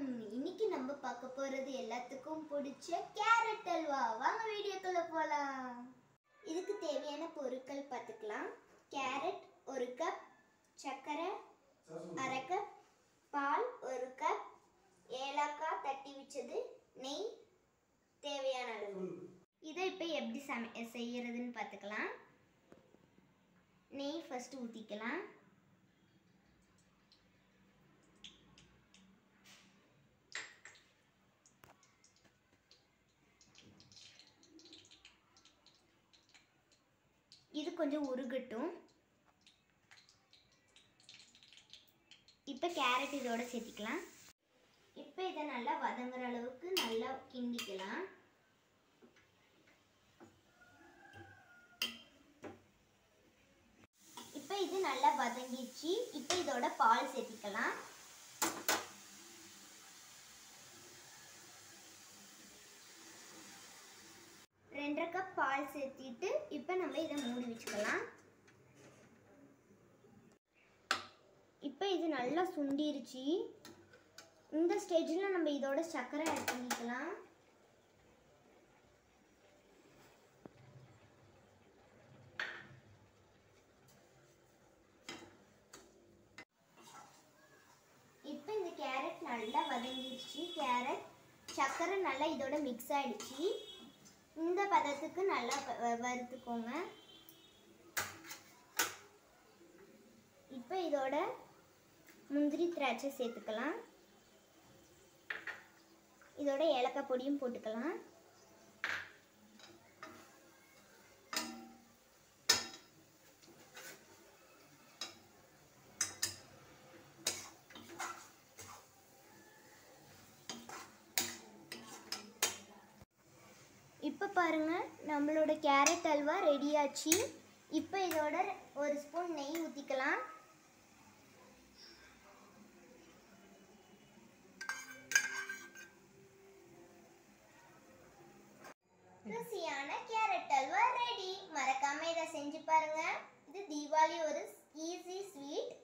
இன்னைக்கு நம்ம பார்க்க போறது எல்லாத்துக்கும் பிடிச்ச கேரட் அல்வா வாங்க வீடியோக்குள்ள போலாம் இதுக்கு தேவையான பொருட்கள் பார்த்துக்கலாம் கேரட் ஒரு கப் சர்க்கரை அரை கப் பால் ஒரு கப் ஏலக்காய் தட்டி வச்சது நெய் தேவையான அளவு இதை இப்போ எப்படி சமை செய்யறதுன்னு பார்த்துக்கலாம் நெய் ஃபர்ஸ்ட் ஊற்றிக்கலாம் இது கொஞ்சம் உருகட்டும் இப்போ கேரட் இதோட சேர்த்திக்கலாம் இப்போ இதை நல்லா வதங்குற அளவுக்கு நல்லா கிண்டிக்கலாம் இப்போ இது நல்லா வதங்கிடுச்சு இப்போ இதோட பால் சேர்த்திக்கலாம் ரெண்டரை கப் பால் சேர்த்திட்டு இப்போ நம்ம இதை மூடி வச்சுக்கலாம் இப்போ இது நல்லா சுண்டிருச்சு இந்த ஸ்டேஜில் நம்ம இதோட சர்க்கரை ஆட் பண்ணிக்கலாம் இப்போ இந்த கேரட் நல்லா வதங்கிடுச்சு கேரட் சர்க்கரை நல்லா இதோட மிக்ஸ் ஆயிடுச்சு இந்த பதத்துக்கு நல்லா வ- வ- வறுத்துக்கோங்க இப்போ இதோட முந்திரி திராட்சை சேர்த்துக்கலாம் இதோட ஏலக்காய் பொடியும் போட்டுக்கலாம் இப்போ பாருங்க நம்மளோட கேரட் அல்வா ரெடி ஆச்சு இப்போ இதோட ஒரு ஸ்பூன் நெய் ஊற்றிக்கலாம் ருசியான கேரட் அல்வா ரெடி மறக்காம இதை செஞ்சு பாருங்க இது தீபாவளி ஒரு ஈஸி ஸ்வீட்